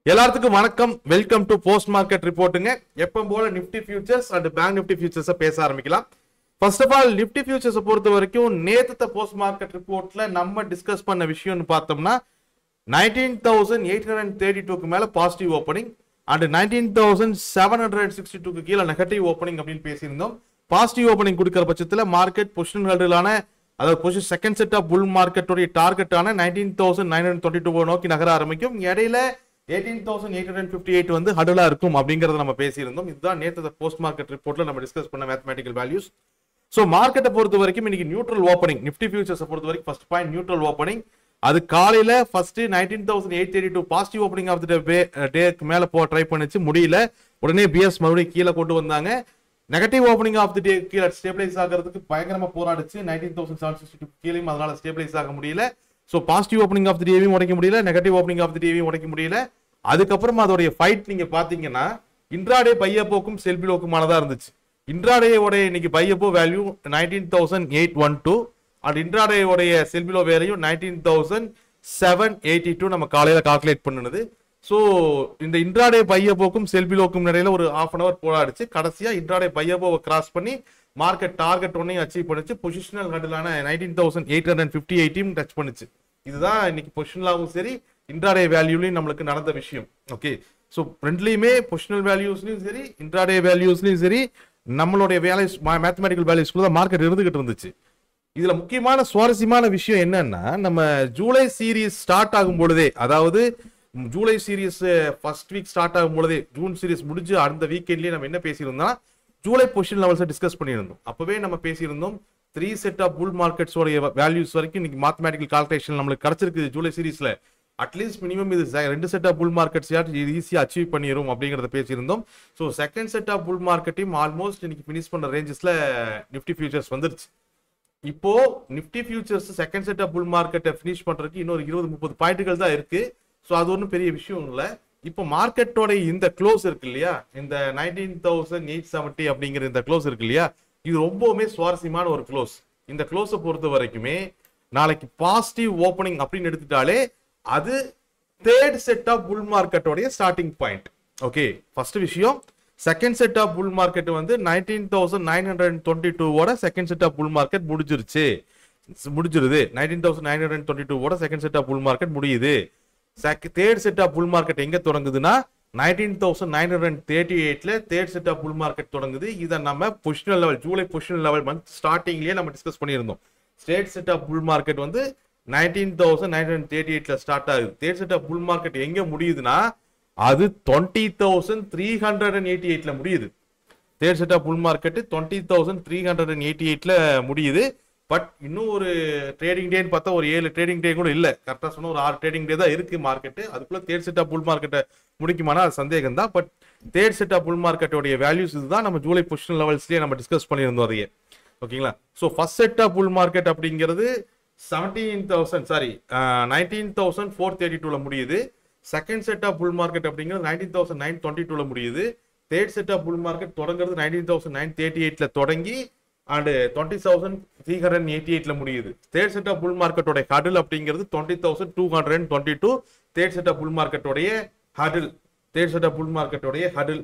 எல்லாத்துக்கும் வணக்கம் welcome to post market ரிப்போர்ட்டுங்க எப்பவும் போல Nifty futures and bank Nifty futures பேச ஆரம்பிக்கலாம் first of all Nifty futures பொறுத்த வரைக்கும் நேத்து போஸ்ட் மார்க்கெட் ரிப்போர்ட்ல நம்ம டிஸ்கஸ் பண்ண விஷயம்னு பார்த்தோம்னா nineteen thousand eight hundred thirty டூக்கு மேல positive opening and nineteen thousand seven hundred sixty டூக்கு கீழே நெகட்டிவ் ஓப்பனிங் அப்படின்னு பேசியிருந்தோம் பாசிட்டிவ் ஓப்பனிங் கொடுக்கிற பட்சத்தில் மார்க்கெட் பொசிஷன் ஹெல்டலான அதாவது position second set of bull மார்க்கெட்டுடைய டார்கெட்டான nineteen thousand nine hundred twenty two நோக்கி நகர ஆரம்பிக்கும் இடையில eighteen thousand eight hundred fifty eight வந்து ஹடலா இருக்கும் அப்படிங்கறத நம்ம பேசியிருந்தோம் இதுதான் நேற்று போஸ்ட் மார்க்கெட் ரிப்போர்ட்ல நம்ம டிஸ்கஸ் பண்ண மேத்தமெட்டிக்கல் வேல்யூஸ் ஸோ மார்க்கெட்டை பொறுத்த வரைக்கும் இன்னைக்கு நியூட்ரல் ஓப்பனிங் நிஃப்டி ஃபியூச்சர்ஸை பொறுத்த வரைக்கும் ஃபர்ஸ்ட் பாயிண்ட் நியூட்ரல் ஓப்பனிங் அது காலையில first nineteen thousand eight thirty two positive opening of the டேக்கு மேல போ ட்ரை பண்ணிச்சு முடியல உடனே பிஎஸ் மறுபடியும் கீழே கொண்டு வந்தாங்க negative opening of the day கீழே ஸ்டேபிளைஸ் ஆகிறதுக்கு பயங்கரமா போராடிச்சு nineteen thousand seven sixty two கீழேயும் அதனால ஸ்டேபிளைஸ் ஆக முடியல so positive opening of the டேவையும் உடைக்க முடியல நெகட்டிவ் ஓப்பனிங் ஆஃப் தி டேவையும் உடைக்க முடியல அதுக்கப்புறம் அதோடைய ஃபைட் நீங்க பாத்தீங்கன்னா இன்ட்ராடே பையப்போக்கும் செல்பிலோக்குமானதா இருந்துச்சு இன்ட்ராடேயோடைய இன்னைக்கு buy above value nineteen thousand eight one two and இன்ட்ராடேயோடைய செல்பிலோ வேலையும் nineteen thousand seven eighty two நம்ம காலையில கால்குலேட் பண்ணுனது ஸோ இந்த இன்ட்ராடே பையப்போக்கும் செல்பிலோக்கும் இடையில ஒரு ஹாஃப் அன் அவர் போராடிச்சு கடைசியா இன்ட்ராடே பையப்போவை கிராஸ் பண்ணி மார்க்கெட் டார்கெட் ஒன்னையும் அச்சீவ் பண்ணுச்சு பொசிஷனல் ஹண்டிலான nineteen thousand eight hundred fifty எயிட்டையும் டச் பண்ணுச்சு இதுதான் இன்னைக்கு பொசிஷனலாகவும் சரி இன்ட்ராடே வேல்யூலையும் நம்மளுக்கு நடந்த விஷயம் ஓகே ஸோ ரெண்டுலையுமே பொசிஷனல் வேல்யூஸ்லையும் சரி இன்ட்ராடே வேல்யூஸ்லையும் சரி நம்மளுடைய வேல்யூஸ் மேத்தமெட்டிக்கல் வேல்யூஸ்க்குள்ள தான் மார்க்கெட் இருந்துகிட்டு இருந்துச்சு இதுல முக்கியமான சுவாரஸ்யமான விஷயம் என்னன்னா நம்ம ஜூலை சீரீஸ் ஸ்டார்ட் ஆகும் பொழுதே அதாவது ம், July series first week start ஆகும் பொழுதே ஜூன் சீரீஸ் முடிஞ்சு அந்த வீக்கெண்ட்லயே நம்ம என்ன பேசியிருந்தோம் ஜூலை பொசிஷன் லெவல்ஸை டிஸ்கஸ் பண்ணியிருந்தோம் அப்பவே நம்ம பேசியிருந்தோம் த்ரீ செட் ஆஃப் புல் மார்க்கெட்ஸோடைய வேல்யூஸ் வரைக்கும் இன்னைக்கு மேத்தமெட்டிக்கல் கால்குலேஷன் நம்மளுக்கு கிடைச்சிருக்கு ஜூலை சீரீஸ்ல அட்லீஸ்ட் மினிமம் இது se- ரெண்டு செட் ஆஃப் புல் மார்க்கெட்ஸ் இது ஈஸியா அச்சீவ் பண்ணிரும் அப்படிங்கறத பேசியிருந்தோம் so second set of bull மார்க்கெட்டையும் ஆல்மோஸ்ட் இன்னைக்கு ஃபினிஷ் பண்ண ரேஞ்சஸ்ல நிஃப்டி ஃபியூச்சர்ஸ் வந்துருச்சு இப்போ Nifty futures second set of bull மார்க்கெட்டை ஃபினிஷ் பண்றதுக்கு இன்னொரு இருபது முப்பது பாயிண்ட்டுகள் தான் இருக்கு ஸோ அது ஒன்றும் பெரிய விஷயம் இல்லை இப்போ மார்க்கெட்டோட இந்த க்ளோஸ் இருக்கு இல்லையா இந்த நைன்டீன் தௌசண்ட் எயிட் செவன்ட்டி அப்படிங்கிற இந்த க்ளோஸ் இருக்கு இல்லையா இது ரொம்பவுமே சுவாரஸ்யமான ஒரு க்ளோஸ் இந்த க்ளோஸை பொறுத்த வரைக்குமே நாளைக்கு பாசிட்டிவ் ஓப்பனிங் அப்படின்னு எடுத்துட்டாலே அது தேர்ட் செட் ஆஃப் புல் மார்க்கெட்டோடைய ஸ்டார்டிங் பாயிண்ட் ஓகே ஃபர்ஸ்ட் விஷயம் second set of bull market வந்து nineteen thousand nine hundred twenty டூவோட second set of bull market முடிஞ்சிருச்சு முடிஞ்சிருது nineteen thousand nine hundred twenty டூவோட second set of bull market முடியுது third set of bull market எங்க தொடங்குதுன்னா nineteen thousand nine hundred thirty எயிட்ல third set of bull market தொடங்குது இதை நம்ம positional level July positional level month ஸ்டார்டிங்லயே நம்ம டிஸ்கஸ் பண்ணியிருந்தோம் state set of bull market வந்து nineteen thousand nine hundred thirty எயிட்ல ஸ்டார்ட் ஆகுது third set of bull market எங்க முடியுதுன்னா அது twenty thousand three hundred and eighty எயிட்ல முடியுது third set of bull market twenty thousand three hundred and eighty எயிட்ல முடியுது பட் இன்னும் ஒரு ட்ரேடிங் டேன்னு பார்த்தா ஒரு ஏழு ட்ரேடிங் டே கூட இல்ல கரெக்டா சொன்னா ஒரு ஆறு ட்ரேடிங் டே தான் இருக்கு மார்க்கெட் அதுக்குள்ள தேர்ட் செட் ஆஃப் புல் மார்க்கெட்டை முடிக்குமானா அது சந்தேகம் தான் but third set of bull மார்க்கெட்டோடைய வேல்யூஸ் இதுதான் நம்ம ஜூலை பொசிஷன் லெவல்ஸ்லயே நம்ம டிஸ்கஸ் பண்ணியிருந்தோம் அதையே ஓகேங்களா so first set of bull market அப்படிங்கிறது seventeen thousand sorry nineteen thousand four thirty டூல முடியுது second set of bull market அப்படிங்கிறது நைன்டீன் தௌசண்ட் நைன் டுவெண்ட்டி டூல முடியுது third set of bull market தொடங்குறது நைன்டீன் தௌசண்ட் நைன் தேர்ட்டி எயிட்ல தொடங்கி and twenty thousand three hundred eighty எயிட்ல முடியுது தேர்ட் செட் ஆஃப் புல் மார்க்கெட்டோட ஹடில் அப்படிங்கிறது twenty thousand two hundred twenty two third set of bull மார்க்கெட்டோடைய ஹடில் தேர்ட் செட் ஆஃப் புல் மார்க்கெட்டோடைய hurdle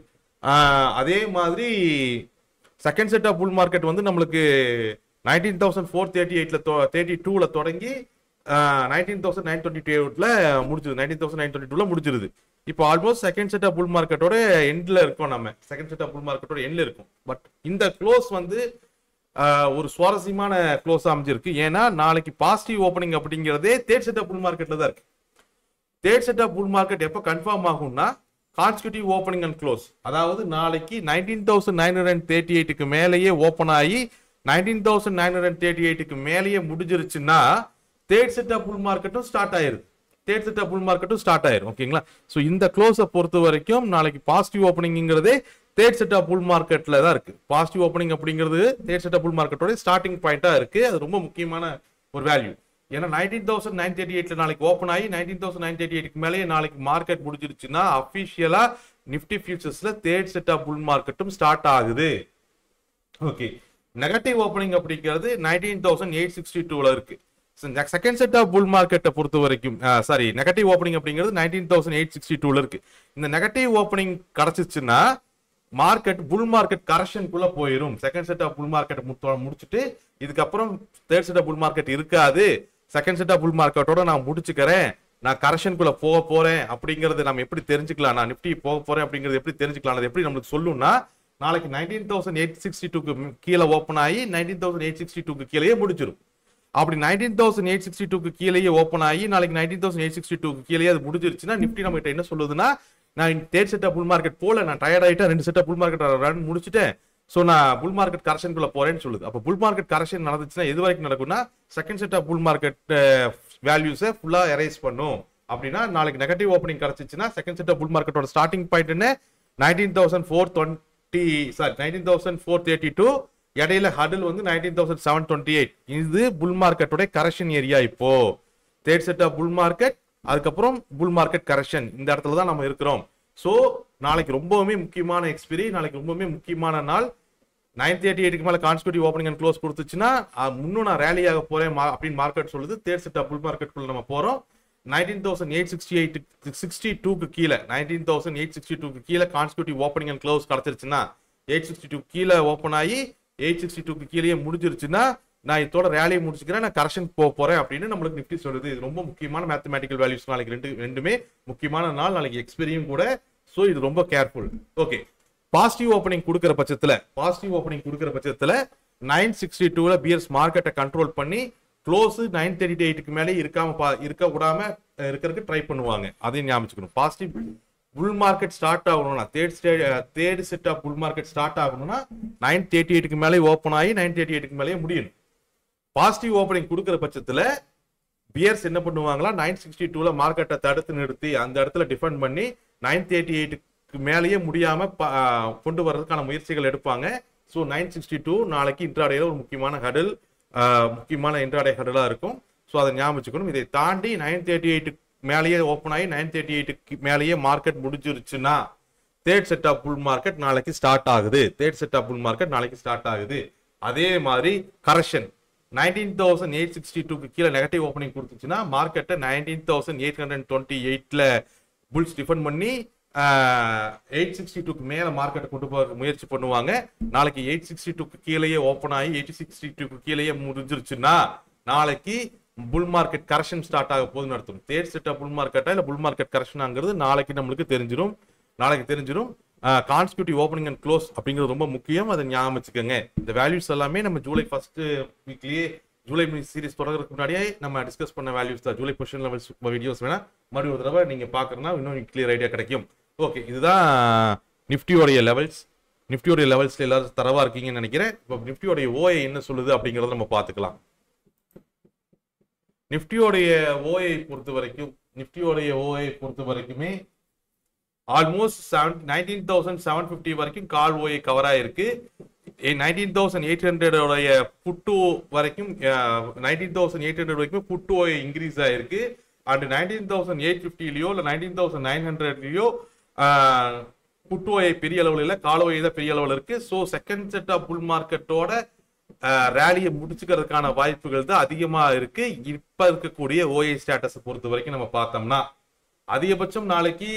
அதே மாதிரி second set of bull market வந்து நம்மளுக்கு நைன்டீன் தௌசண்ட் ஃபோர் தேர்ட்டி எயிட்ல தேர்ட்டி டூல தொடங்கி நைன்டீன் தௌசண்ட் நைன் டுவெண்ட்டி டூல முடிஞ்சது நைன்டீன் தௌசண்ட் நைன் டுவெண்ட்டி டூல முடிஞ்சிருது இப்போ almost second set of bull மார்க்கெட்டோட எண்ட்ல இருக்கோம் நம்ம செகண்ட் செட் ஆஃப் புல் மார்க்கெட்டோட எண்ட்ல இருக்கும் பட் இந்த க்ளோஸ் வந்து ஆஹ், ஒரு சுவாரஸ்யமான க்ளோஸ் அமைஞ்சிருக்கு ஏன்னா நாளைக்கு பாசிட்டிவ் ஓப்பனிங் அப்படிங்கிறதே தேர்ட் செட் ஆஃப் புல் மார்க்கெட்ல தான் இருக்கு third set of bull market எப்போ கன்ஃபார்ம் ஆகும்னா கான்ஸ்டியூட்டிவ் ஓப்பனிங் அண்ட் க்ளோஸ் அதாவது நாளைக்கு nineteen thousand nine hundred thirty எயிட்டுக்கு மேலேயே ஓப்பன் ஆகி nineteen thousand nine hundred thirty எயிட்டுக்கு மேலேயே முடிஞ்சிருச்சுன்னா தேர்ட் செட் ஆஃப் புல் மார்க்கெட்டும் ஸ்டார்ட் ஆயிருது தேர்ட் செட் ஆஃப் புல் மார்க்கெட்டும் ஸ்டார்ட் ஆயிரும் ஓகேங்களா ஸோ இந்த க்ளோஸை பொறுத்த வரைக்கும் நாளைக்கு பாசிட்டிவ் ஓப்பனிங்கிறதே தேர்ட் செட் ஆஃப் புல் மார்க்கெட்ல தான் இருக்கு பாசிட்டிவ் ஓப்பனிங் அப்படிங்கிறது தேர்ட் செட் ஆஃப் புல் மார்க்கெட்டோட ஸ்டார்டிங் பாயிண்டா இருக்கு அது ரொம்ப முக்கியமான ஒரு வேல்யூ ஏன்னா நைன்டீன் தௌசண்ட் நைன் தேர்ட்டி எயிட்ல நாளைக்கு ஓப்பன் ஆகி நைன்டீன் தௌசண்ட் நைன் தேர்ட்டி எயிட்க்கு மேலேயே நாளைக்கு மார்க்கெட் முடிஞ்சிருச்சுன்னா அஃபிஷியலா நிஃப்டி ஃபியூச்சர்ஸ்ல தேர்ட் செட் ஆஃப் புல் மார்க்கெட்டும் ஸ்டார்ட் ஆகுது ஓகே நெகட்டிவ் ஓப்பனிங் அப்படிங்கிறது நைன்டீன் தௌசண்ட் எயிட் சிக்ஸ்டி டூல இருக்கு செகண்ட் செட் ஆஃப் புல் மார்க்கெட்டை பொறுத்த வரைக்கும் சாரி நெகட்டிவ் ஓப்பனிங் அப்படிங்கிறது நைன்டீன் தௌசண்ட் எயிட் சிக்ஸ்டி டூல இருக்கு இந்த நெகட்டிவ் ஓப்பனிங் கிடைச்சிச்சுன்னா மார்க்கெட் புல் மார்க்கெட் கரெக்ஷனுக்குள்ள போயிடும் second set of bull market முடிச்சுட்டு இதுக்கப்புறம் third set of bull market இருக்காது செகண்ட் செட் ஆஃப் புல் மார்க்கெட்டோட நான் முடிச்சுக்கிறேன் நான் கரெக்ஷனுக்குள்ள போக போறேன் அப்படிங்கறது நம்ம எப்படி தெரிஞ்சுக்கலாம் நான் நிப்டி போக போறேன் அப்படிங்கறது எப்படி தெரிஞ்சுக்கலாம் அது எப்படி நம்மளுக்கு சொல்லும்னா நாளைக்கு நைன்டீன் தௌசண்ட் எயிட் சிக்ஸ்டி டூக்கு கீழே ஓப்பன் ஆகி நைன்டீன் தௌசண்ட் எயிட் சிக்ஸ்டி டூக்கு கீழேயே முடிச்சிடும் அப்படி நைன்டீன் தௌசண்ட் எயிட் சிக்ஸ்டி டூக்கு கீழேயே ஓப்பன் ஆகி நாளைக்கு நைன்டீன் தௌசண்ட் எயிட் சிக்ஸ்டி டூக்கு கீழேயே அது முடிஞ்சிருச்சுன்னா நிப்டி நம்ம கிட்ட என்ன சொல்லுதுன்னா நான் தேர்ட் செட் புல் மார்க்கெட் போல நான் டயர்ட் ஆயிட்டேன் ரெண்டு செட் புல் மார்க்கெட் ரன் முடிச்சுட்டேன் ஸோ நான் புல் மார்க்கெட் கரெக்ஷனுக்குள்ள போறேன்னு சொல்லுது அப்போ புல் மார்க்கெட் கரெக்ஷன் நடந்துச்சுன்னா எது வரைக்கும் நடக்கும்னா second set of bull market வேல்யூஸை ஃபுல்லா எரேஸ் பண்ணும் அப்படின்னா நாளைக்கு நெகட்டிவ் ஓப்பனிங் கிடைச்சிச்சுன்னா செகண்ட் செட் ஆஃப் புல் மார்க்கெட்டோட ஸ்டார்டிங் பாயிண்ட் என்ன nineteen thousand four twenty sorry nineteen thousand four thirty two இடையில ஹடில் வந்து nineteen thousand seven twenty eight இது புல் மார்க்கெட்டோட கரெக்ஷன் ஏரியா இப்போ third set of bull market அதுக்கப்புறம் bull market correction இந்த இடத்துல தான் நம்ம இருக்கிறோம் ஸோ நாளைக்கு ரொம்பவுமே முக்கியமான எக்ஸ்பிரி நாளைக்கு ரொம்பவுமே முக்கியமான நாள் நைன் தேர்ட்டி எயிட்டுக்கு மேலே கான்ஸ்டியூட்டிவ் ஓப்பனிங் அண்ட் க்ளோஸ் கொடுத்துச்சுன்னா அஹ், முன்னும் நான் ரேலி ஆக போறேன் மா- அப்படின்னு மார்க்கெட் சொல்லுது தேர்ட் செட் ஆஃப் புல் மார்க்கெட்டுக்குள்ள நம்ம போறோம் nineteen thousand eight sixty eight sixty டூக்கு கீழே நைன்டீன் தௌசண்ட் எயிட் சிக்ஸ்டி டூக்கு கீழே கான்ஸ்டியூட்டிவ் ஓப்பனிங் அண்ட் க்ளோஸ் கிடைச்சிருச்சுன்னா எயிட் சிக்ஸ்டி டூ கீழே ஓப்பன் ஆகி எயிட் சிக்ஸ்டி டூக்கு கீழே முடிஞ்சிருச்சுன்னா நான் இதோட ரேலியை முடிச்சுக்கிறேன் நான் கரெக்ஷன் போக போறேன் அப்படின்னு நம்மளுக்கு நிஃப்டி சொல்லுது இது ரொம்ப முக்கியமான மேத்தமேட்டிக்கல் வேல்யூஸ் நாளைக்கு ரெண்டு ரெண்டுமே முக்கியமான நாள் நாளைக்கு எக்ஸ்பீரியும் கூட ஸோ இது ரொம்ப கேர்ஃபுல் ஓகே பாசிட்டிவ் ஓப்பனிங் கொடுக்குற பட்சத்துல பாசிட்டிவ் ஓப்பனிங் கொடுக்குற பட்சத்துல நைன் சிக்ஸ்டி டூல பியர்ஸ் மார்க்கெட்டை கண்ட்ரோல் பண்ணி க்ளோஸ் நைன் தேர்ட்டி எயிட்டுக்கு மேலே இருக்காம பா- இருக்க விடாம அஹ், இருக்கறதுக்கு ட்ரை பண்ணுவாங்க அதையும் ஞாபகம் பாசிட்டிவ் புல் மார்க்கெட் ஸ்டார்ட் ஆகணும்னா third stay third set of bull market start ஆகணும்னா நைன் தேர்ட்டி எயிட்டுக்கு மேலே ஓப்பன் ஆகி நைன் தேர்ட்டி எயிட்டுக்கு மேலே முடியணும் பாசிட்டிவ் ஓப்பனிங் கொடுக்குற பட்சத்துல பியர்ஸ் என்ன பண்ணுவாங்களா நைன் சிக்ஸ்டி டூல மார்க்கெட்டை தடுத்து நிறுத்தி அந்த இடத்துல டிஃபெண்ட் பண்ணி நைன் தேர்ட்டி எயிட்டுக்கு மேலேயே முடியாம ப- ஆ, கொண்டு வர்றதுக்கான முயற்சிகள் எடுப்பாங்க ஸோ நைன் சிக்ஸ்டி டூ நாளைக்கு இன்ட்ராடேல ஒரு முக்கியமான ஹடல் முக்கியமான இன்ட்ராடே ஹடலா இருக்கும் ஸோ அதை ஞாபகம் வச்சுக்கணும் இதை தாண்டி நைன் தேர்ட்டி எயிட்டுக்கு மேலேயே ஓப்பன் ஆகி நைன் தேர்ட்டி எயிட்டுக்கு மேலேயே மார்க்கெட் முடிஞ்சிருச்சுன்னா third set of bull market நாளைக்கு ஸ்டார்ட் ஆகுது third set of bull market நாளைக்கு ஸ்டார்ட் ஆகுது அதே மாதிரி correction nineteen thousand eight sixty டூக்கு கீழே நெகட்டிவ் ஓப்பனிங் கொடுத்துச்சுன்னா மார்க்கெட்டை nineteen thousand eight hundred twenty எயிட்ல புல்ஸ் டிஃபெண்ட் பண்ணி எயிட் சிக்ஸ்டி டூக்கு மேலே மார்க்கெட்டை கொண்டு போக முயற்சி பண்ணுவாங்க நாளைக்கு எயிட் சிக்ஸ்டி டூக்கு கீழேயே ஓப்பன் ஆகி எயிட் சிக்ஸ்டி டூக்கு கீழேயே முடிஞ்சிருச்சுன்னா நாளைக்கு புல் மார்க்கெட் கரெக்ஷன் ஸ்டார்ட் ஆக போகுதுன்னு அர்த்தம் தேர்ட் செட் புல் மார்க்கெட்டா இல்ல புல் மார்க்கெட் கரெக்ஷனாங்கிறது நாளைக்கு நம்மளுக்கு தெரிஞ்சிடும் நாளைக்கு தெரிஞ்சிடும் கான்ஸ்டியூட்டிவ் ஓப்பனிங் அண்ட் க்ளோஸ் அப்படிங்கிறது ரொம்ப முக்கியம் அதை ஞாபகம் வச்சுக்கோங்க இந்த வேல்யூஸ் எல்லாமே நம்ம ஜூலை ஃபர்ஸ்ட் வீக்லயே ஜூலை சீரிஸ் தொடங்குறதுக்கு முன்னாடியே நம்ம டிஸ்கஸ் பண்ண வேல்யூஸ் தான் ஜூலை பொசிஷன் லெவல்ஸ் வீடியோஸ் வேணா மறுபடியும் ஒரு தடவை நீங்க பாக்குறதுனா இன்னும் கிளியர் ஐடியா கிடைக்கும் ஓகே இதுதான் நிஃப்டியோடைய லெவல்ஸ் நிஃப்டியோடைய லெவல்ஸ்ல எல்லாரும் தரவா இருக்கீங்கன்னு நினைக்கிறேன் இப்போ நிஃப்டியோடைய ஓஐ என்ன சொல்லுது அப்படிங்கறத நம்ம பார்த்துக்கலாம் நிஃப்டியோடைய ஓஐ பொறுத்த வரைக்கும் நிஃப்டியோடைய ஓஐ பொறுத்த வரைக்குமே almost seven nineteen thousand seven fifty வரைக்கும் கால் ஓஐ கவர் ஆயிருக்கு நைன்டீன் தௌசண்ட் எயிட் ஹண்ட்ரடோடைய புட்டு வரைக்கும் நைன்டீன் தௌசண்ட் எயிட் ஹண்ட்ரட் வரைக்கும் புட்டு ஓஐ இன்க்ரீஸ் ஆயிருக்கு அண்ட் நைன்டீன் தௌசண்ட் எயிட் ஃபிஃப்டிலையோ இல்லை நைன்டீன் தௌசண்ட் நைன் ஹண்ட்ரட்லையோ புட்டு ஓஐ பெரிய அளவில் இல்லை கால ஓஐ தான் பெரிய அளவில் இருக்கு so second set of bull மார்க்கெட்டோட ரேலியை முடிச்சுக்கிறதுக்கான வாய்ப்புகள் தான் அதிகமா இருக்கு இப்ப இருக்கக்கூடிய ஓஏ ஸ்டேட்டஸ் பொறுத்த வரைக்கும் நம்ம பார்த்தோம்னா அதிகபட்சம் நாளைக்கு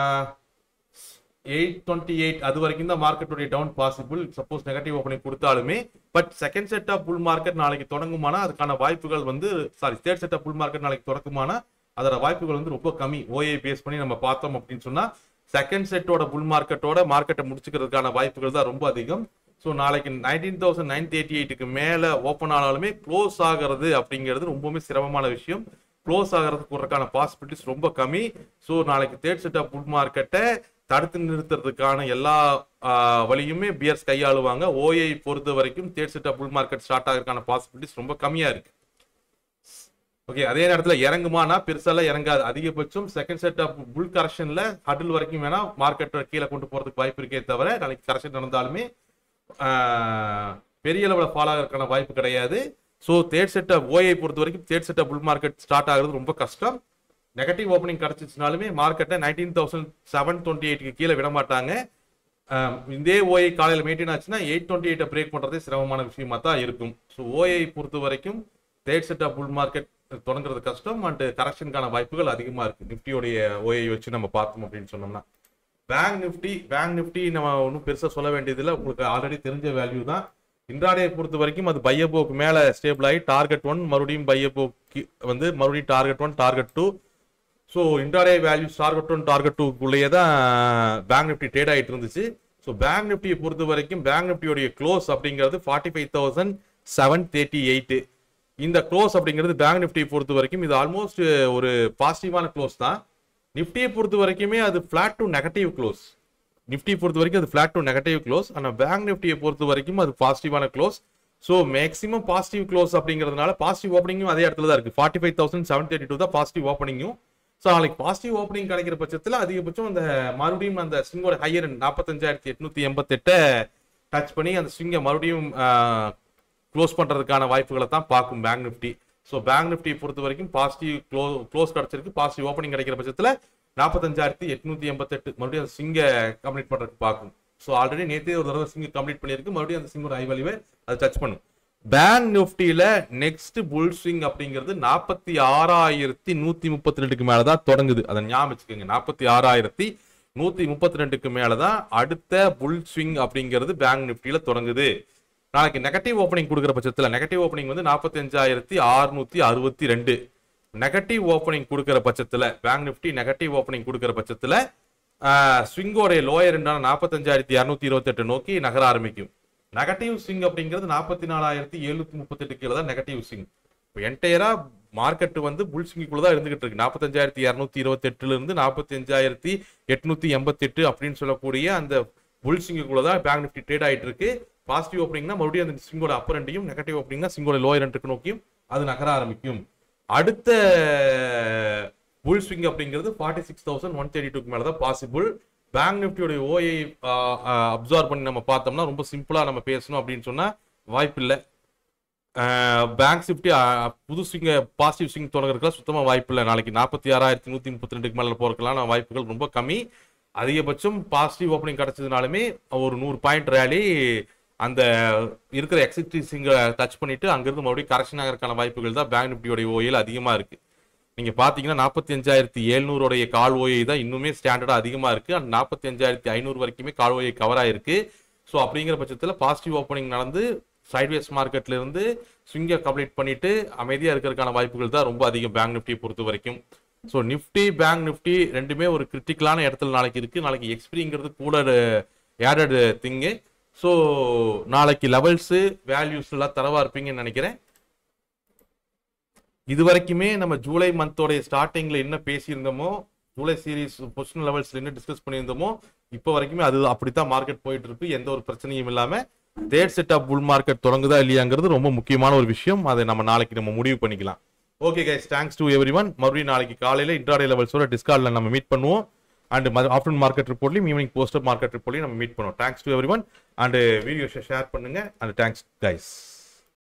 எயிட் டுவெண்ட்டி எயிட் அது வரைக்கும் தான் மார்க்கெட்டுடைய down possible suppose negative opening கொடுத்தாலுமே but second set of bull market நாளைக்கு தொடங்குமானா அதுக்கான வாய்ப்புகள் வந்து sorry third set of bull market நாளைக்கு தொடங்குமானா அதோட வாய்ப்புகள் வந்து ரொம்ப கம்மி ஓஏ பேஸ் பண்ணி நம்ம பார்த்தோம் அப்படின்னு சொன்னா செகண்ட் செட்டோட புல் மார்க்கெட்டோட மார்க்கெட்டை முடிச்சுக்கிறதுக்கான வாய்ப்புகள் தான் ரொம்ப அதிகம் ஸோ நாளைக்கு நைன்டீன் தௌசண்ட் நைன் தேர்ட்டி எயிட்டுக்கு மேலே ஓப்பன் ஆனாலுமே க்ளோஸ் ஆகிறது அப்படிங்கிறது ரொம்பவுமே சிரமமான விஷயம் க்ளோஸ் ஆகிறதுக்கு வரக்கான பாசிபிலிட்டிஸ் ரொம்ப கம்மி ஸோ நாளைக்கு தேர்ட் செட் ஆஃப் புல் மார்க்கெட்டை தடுத்து நிறுத்துறதுக்கான எல்லா ஆஹ், வழியுமே பியர்ஸ் கையாளுவாங்க ஓஐ பொறுத்த வரைக்கும் third set of bull market start ஆகிறதுக்கான பாசிபிலிட்டிஸ் ரொம்ப கம்மியா இருக்கு ஓகே அதே நேரத்துல இறங்குமானா பெருசாலாம் இறங்காது அதிகபட்சம் செகண்ட் செட் ஆஃப் புல் கரெக்ஷன்ல ஹடில் வரைக்கும் வேணா மார்க்கெட்டை கீழே கொண்டு போறதுக்கு வாய்ப்பு இருக்கே தவிர நாளைக்கு கரெக்ஷன் நடந்தாலுமே ஆஹ், பெரிய அளவில் ஃபாலோ ஆகிறதுக்கான வாய்ப்பு கிடையாது so third set of OI பொறுத்த வரைக்கும் third set of bull market start ஆகுறது ரொம்ப கஷ்டம் நெகட்டிவ் ஓப்பனிங் கிடைச்சிச்சுனாலுமே மார்க்கெட்டை நைன்டீன் தௌசண்ட் செவன் டுவெண்ட்டி எயிட்டுக்கு கீழே விட மாட்டாங்க ஆஹ், இதே ஓஐ காலையில் மெயின்டைன் ஆச்சுன்னா எயிட் டுவெண்ட்டி எயிட்டை பிரேக் பண்ணுறதே சிரமமான விஷயமா தான் இருக்கும் ஸோ ஓஐ பொறுத்த வரைக்கும் third set of bull market தொடங்குறது கஷ்டம் அண்ட் கரெக்ஷனுக்கான வாய்ப்புகள் அதிகமா இருக்கு நிஃப்டியோடைய ஓயை வச்சு நம்ம பார்த்தோம் அப்படின்னு சொன்னோம்னா பேங்க் நிஃப்டி பேங்க் நிஃப்டி நம்ம ஒன்றும் பெருசாக சொல்ல வேண்டியதில்லை உங்களுக்கு ஆல்ரெடி தெரிஞ்ச வேல்யூ தான் இன்றாடே பொறுத்த வரைக்கும் அது பையபோக்கு மேலே ஸ்டேபிள் ஆகி டார்கெட் ஒன் மறுபடியும் பையபோக்கு வந்து மறுபடியும் target one target two so intraday value target one டார்கெட் டூக்குள்ளேயே தான் பேங்க் நிஃப்டி ட்ரேட் ஆகிட்டு இருந்துச்சு ஸோ பேங்க் நிஃப்டியை பொறுத்த வரைக்கும் பேங்க் நிஃப்டியோடைய க்ளோஸ் அப்படிங்கிறது forty five thousand seven thirty eight இந்த க்ளோஸ் அப்படிங்கிறது பேங்க் நிஃப்டியை பொறுத்த வரைக்கும் இது ஆல்மோஸ்ட் ஒரு பாசிட்டிவான க்ளோஸ் தான் நிஃப்டியை பொறுத்த வரைக்குமே அது ஃபிளாட் டு நெகட்டிவ் க்ளோஸ் நிஃப்டியை பொறுத்த வரைக்கும் அது ஃபிளாட் டு நெகட்டிவ் க்ளோஸ் ஆனால் பேங்க் நிஃப்டியை பொறுத்த வரைக்கும் அது பாசிட்டிவான close so maximum positive close அப்படிங்கிறதுனால பாசிட்டிவ் ஓப்பனிங்கும் அதே இடத்துல தான் இருக்கு forty five thousand seven thirty two தான் பாசிட்டிவ் ஓப்பனிங்கும் ஸோ நாளைக்கு பாசிட்டிவ் ஓப்பனிங் கிடைக்கிற பட்சத்தில் அதிகபட்சம் அந்த மறுபடியும் அந்த ஸ்விங்கோட ஹையர் நாற்பத்தஞ்சாயிரத்தி எட்நூத்தி எண்பத்தெட்டை டச் பண்ணி அந்த ஸ்விங்கை மறுபடியும் க்ளோஸ் பண்ணுறதுக்கான வாய்ப்புகளை தான் பார்க்கும் பேங்க் நிஃப்டி ஸோ பேங்க் நிஃப்டியை பொறுத்த வரைக்கும் பாசிட்டிவ் க்ளோ க்ளோஸ் கிடச்சிருக்கு பாசிட்டிவ் ஓப்பனிங் கிடைக்கிற பட்சத்தில் நாற்பத்தஞ்சாயிரத்தி எட்நூத்தி எண்பத்தெட்டு மறுபடியும் அந்த சிங்கை கம்ப்ளீட் பண்ணுறதுக்கு பார்க்கும் ஸோ ஆல்ரெடி நேற்றே ஒரு தடவை சிங்கை கம்ப்ளீட் பண்ணியிருக்கு மறுபடியும் அந்த சிங்கோட ஹை வேல்யூவை அது டச் பண்ணும் பேங்க் நிஃப்டியில நெக்ஸ்ட் புல் ஸ்விங் அப்படிங்கிறது நாற்பத்தி ஆறாயிரத்தி நூத்தி முப்பத்தி ரெண்டுக்கு மேலதான் தொடங்குது அதை ஞாபகம் வச்சுக்கோங்க நாற்பத்தி ஆறாயிரத்தி நூத்தி முப்பத்தி ரெண்டுக்கு மேலதான் அடுத்த புல் ஸ்விங் அப்படிங்கிறது பேங்க் நிஃப்டியில தொடங்குது நாளைக்கு நெகட்டிவ் ஓப்பனிங் கொடுக்குற பட்சத்தில் நெகட்டிவ் ஓப்பனிங் வந்து நாற்பத்தஞ்சாயிரத்தி அறுநூத்தி அறுபத்தி ரெண்டு நெகட்டிவ் ஓப்பனிங் கொடுக்குற பட்சத்தில் பேங்க் நிஃப்டி நெகட்டிவ் ஓப்பனிங் கொடுக்குற பட்சத்தில் ஸ்விங்கோடைய லோயர் ரெண்டான நாற்பத்தஞ்சாயிரத்தி இரநூத்தி இருபத்தெட்டு நோக்கி நகர ஆரம்பிக்கும் நெகட்டிவ் ஸ்விங் அப்படிங்கிறது நாற்பத்தி நாலாயிரத்தி எழுநூத்தி முப்பத்தெட்டு கீழே தான் நெகட்டிவ் ஸ்விங் இப்போ என்டையரா மார்க்கெட் வந்து புல் ஸ்விங்குள்ள தான் இருந்துகிட்டு இருக்கு நாற்பத்தஞ்சாயிரத்தி இரநூத்தி இருபத்தெட்டுல இருந்து நாற்பத்தி அஞ்சாயிரத்தி எட்நூத்தி எண்பத்தெட்டு அப்படின்னு சொல்லக்கூடிய அந்த புல் ஸ்விங்குள்ள தான் பேங்க் நிஃப்டி ட்ரேட் ஆயிட்டு இருக்கு பாசிட்டிவ் ஓப்பனிங்னா மறுபடியும் அந்த ஸ்விங்கோட அப்பர் ரெண்டையும் நெகட்டிவ் ஓப்பனிங்னா ஸ்விங்கோட லோயர் ரெண்டுக்கு நோக்கியும் அது நகர ஆரம்பிக்கும் அடுத்த புல் ஸ்விங் அப்படிங்கிறது forty six thousand one thirty டூக்கு மேலே தான் பாசிபிள் பேங்க் நிஃப்டியோடைய ஓயை அப்சர்வ் பண்ணி நம்ம பார்த்தோம்னா ரொம்ப சிம்பிளாக நம்ம பேசணும் அப்படின்னு சொன்னால் வாய்ப்பு இல்லை பேங்க் நிஃப்டி புது ஸ்விங்க பாசிட்டிவ் ஸ்விங் தொடங்குறதுக்குலாம் சுத்தமாக வாய்ப்பு இல்லை நாளைக்கு நாற்பத்தி ஆறாயிரத்தி நூற்றி முப்பத்தி ரெண்டுக்கு மேலே போகிறதுக்கெல்லாம் வாய்ப்புகள் ரொம்ப கம்மி அதிகபட்சம் பாசிட்டிவ் ஓப்பனிங் கிடைச்சதுனாலுமே ஒரு நூறு பாயிண்ட் ரேலி அந்த இருக்கிற எக்ஸிட்டிங் டச் பண்ணிட்டு அங்கிருந்து மறுபடியும் கரெக்ஷன் ஆகிறதுக்கான வாய்ப்புகள் தான் பேங்க் நிஃப்டியோடைய ஓயில் அதிகமாக இருக்கு நீங்க பாத்தீங்கன்னா நாற்பத்தி அஞ்சாயிரத்தி எழுநூறுடைய கால் ஓயை தான் இன்னுமே ஸ்டாண்டர்டா அதிகமா இருக்கு அந்த நாற்பத்தி அஞ்சாயிரத்தி ஐநூறு வரைக்குமே கால் ஓயை கவர் ஆயிருக்கு ஸோ அப்படிங்கிற பட்சத்தில் பாசிட்டிவ் ஓப்பனிங் நடந்து சைட்வேஸ் மார்க்கெட்ல இருந்து ஸ்விங்கை கம்ப்ளீட் பண்ணிட்டு அமைதியா இருக்கிறதுக்கான வாய்ப்புகள் தான் ரொம்ப அதிகம் பேங்க் நிஃப்டியை பொறுத்த வரைக்கும் ஸோ நிஃப்டி பேங்க் நிஃப்டி ரெண்டுமே ஒரு கிரிட்டிக்கலான இடத்துல நாளைக்கு இருக்கு நாளைக்கு எக்ஸ்பிரிங்கிறது கூட ஏடட் திங்கு ஸோ நாளைக்கு லெவல்ஸு வேல்யூஸ் எல்லாம் தரவா இருப்பீங்கன்னு நினைக்கிறேன் இது வரைக்குமே நம்ம ஜூலை மந்தோடைய ஸ்டார்டிங்ல என்ன பேசியிருந்தோமோ ஜூலை சீரிஸ் பொசிஷன் லெவல்ஸ்ல என்ன டிஸ்கஸ் பண்ணியிருந்தோமோ இப்போ வரைக்குமே அது அப்படித்தான் மார்க்கெட் போயிட்டு இருக்கு எந்த ஒரு பிரச்சனையும் இல்லாம third set of bull market தொடங்குதா இல்லையாங்கிறது ரொம்ப முக்கியமான ஒரு விஷயம் அதை நம்ம நாளைக்கு நம்ம முடிவு பண்ணிக்கலாம் okay guys thanks to everyone மறுபடியும் நாளைக்கு காலையில இன்ட்ராடே லெவல்ஸோட டிஸ்கார்ட்ல நம்ம மீட் பண்ணுவோம் அண்ட் ஆஃப்டர்நூன் மார்க்கெட் ரிப்போர்ட்லையும் ஈவினிங் போஸ்டர் மார்க்கெட் ரிப்போர்ட்லையும் நம்ம மீட் பண்ணுவோம் thanks to everyone and வீடியோஸை ஷேர் பண்ணுங்க அண்ட் தேங்க்ஸ் கைஸ்